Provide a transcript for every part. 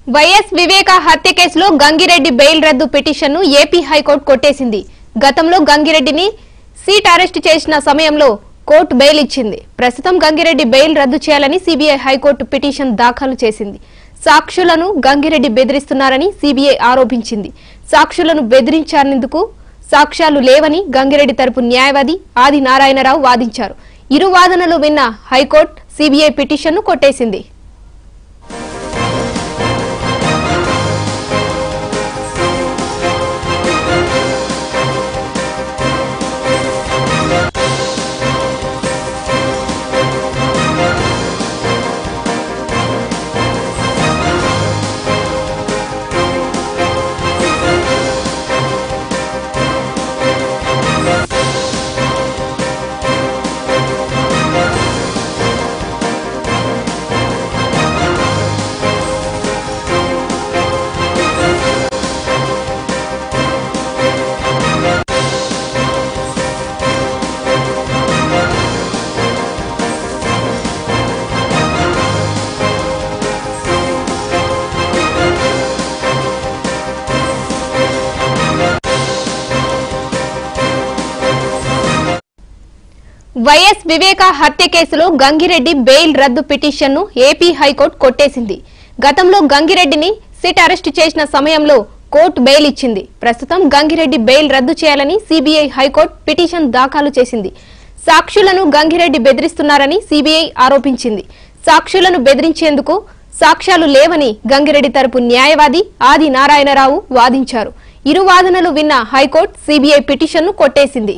YS వివేక హత్య కేసులో Gangireddy bail రద్దు పిటిషన్ను ఏపీ హైకోర్టు కొట్టేసింది గతంలో గంగిరెడ్డిని సీట్ అరెస్ట్ చేసిన సమయంలో కోర్టు బెయిల్ ఇచ్చింది ప్రస్తుతం గంగిరెడ్డి బెయిల్ రద్దు చేయాలని సీబీఐ హైకోర్టు పిటిషన్ దాఖలు చేసింది సాక్షులను గంగిరెడ్డి బెదిరిస్తున్నారని సీబీఐ ఆరోపించింది సాక్షులను బెదిరించారెందుకు సాక్ష్యాలు లేవని గంగిరెడ్డి తరపు న్యాయవాది ఆది నారాయణరావు వాదించారు ఇరు వాదనలు విన్న హైకోర్టు సీబీఐ పిటిషన్ను కొట్టేసింది వైఎస్ వివేక హత్య కేసులో గంగిరెడ్డి బెయిల్ రద్దు పిటిషన్ను ఏపీ హైకోర్టు కొట్టేసింది గతంలో గంగిరెడ్డిని సిట్ అరెస్టు చేసిన సమయంలో కోర్టు బెయిల్ ఇచ్చింది ప్రస్తుతం గంగిరెడ్డి బెయిల్ రద్దు చేయాలని సీబీఐ హైకోర్టు పిటిషన్ దాఖలు చేసింది సాక్షులను గంగిరెడ్డి బెదిరిస్తున్నారని సీబీఐ ఆరోపించింది సాక్షులను బెదిరించేందుకు సాక్ష్యాలు లేవని గంగిరెడ్డి తరపు న్యాయవాది ఆది నారాయణరావు వాదించారు ఇరు వాదనలు విన్న హైకోర్టు సీబీఐ పిటిషన్ను కొట్టేసింది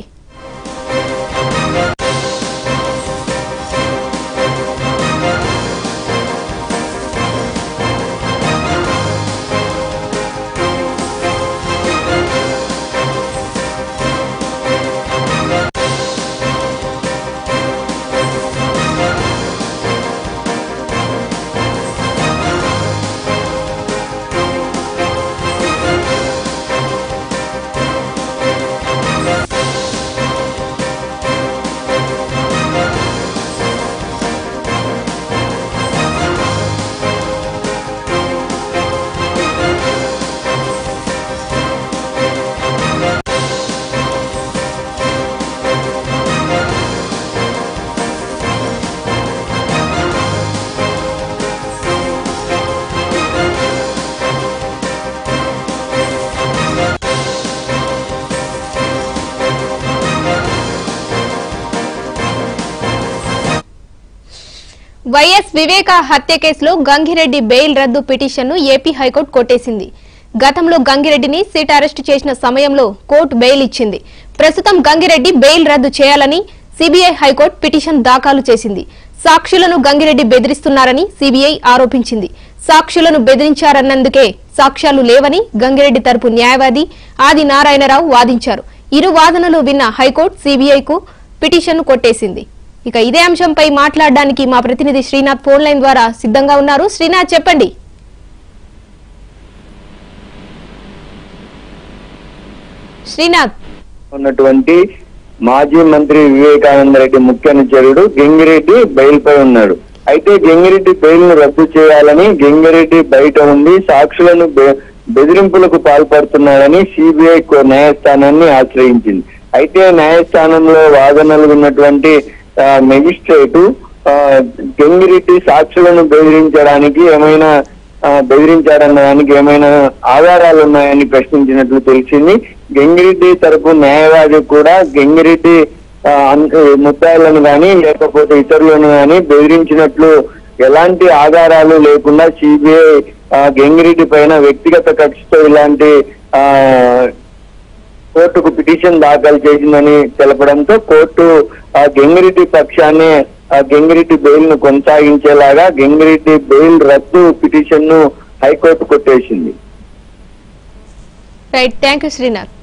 వైఎస్ వివేక హత్య కేసులో గంగిరెడ్డి బెయిల్ రద్దు పిటిషన్ను ఏపీ హైకోర్టు కొట్టేసింది గతంలో గంగిరెడ్డిని సిట్ అరెస్టు చేసిన సమయంలో కోర్టు బెయిల్ ఇచ్చింది ప్రస్తుతం గంగిరెడ్డి బెయిల్ రద్దు చేయాలని సిబిఐ హైకోర్టు పిటిషన్ దాఖలు చేసింది సాక్షులను గంగిరెడ్డి బెదిరిస్తున్నారని సిబిఐ ఆరోపించింది సాక్షులను బెదిరించారన్నందుకే సాక్ష్యాలు లేవని గంగిరెడ్డి తరపు న్యాయవాది ఆది నారాయణరావు వాదించారు ఇరు వాదనలు విన్న హైకోర్టు సిబిఐకు పిటిషన్ను కొట్టేసింది ఇక ఇదే అంశంపై మాట్లాడడానికి మా ప్రతినిధి శ్రీనాథ్ ఫోన్ లైన్ ద్వారా సిద్ధంగా ఉన్నారు శ్రీనాథ్ చెప్పండి శ్రీనాథ్ ఉన్నటువంటి మాజీ మంత్రి వివేకానంద రెడ్డి ముఖ్య అనుచరుడు గంగిరెడ్డి బెయిల్ పై ఉన్నాడు అయితే గంగిరెడ్డి బెయిల్ ను రద్దు చేయాలని గంగిరెడ్డి బయట ఉండి సాక్షులను బె- బెదిరింపులకు పాల్పడుతున్నాడని సిబిఐ న్యాయస్థానాన్ని ఆశ్రయించింది అయితే న్యాయస్థానంలో వాదనలు ఉన్నటువంటి ఆ, మెజిస్ట్రేటు ఆ, గంగిరెడ్డి సాక్షులను బెదిరించడానికి ఏమైనా ఆ, బెదిరించాడన్న దానికి ఏమైనా ఆధారాలు ఉన్నాయని ప్రశ్నించినట్లు తెలిసింది గంగిరెడ్డి తరపు న్యాయవాది కూడా గంగిరెడ్డి ఆ, అన్- ముద్దాయిలను కానీ లేకపోతే ఇతరులను కానీ బెదిరించినట్లు ఎలాంటి ఆధారాలు లేకుండా సిబిఐ గంగిరెడ్డి పైన వ్యక్తిగత కక్షతో ఇలాంటి ఆ కోర్టుకు పిటిషన్ దాఖలు చేసిందని తెలపడంతో కోర్టు ఆ గంగిరెడ్డి పక్షాన్ని ఆ గంగిరెడ్డి బెయిల్ ను కొనసాగించేలాగా గంగిరెడ్డి బెయిల్ రద్దు పిటిషన్ ను హైకోర్టు కొట్టేసింది రైట్ థ్యాంక్ యూ శ్రీనాథ్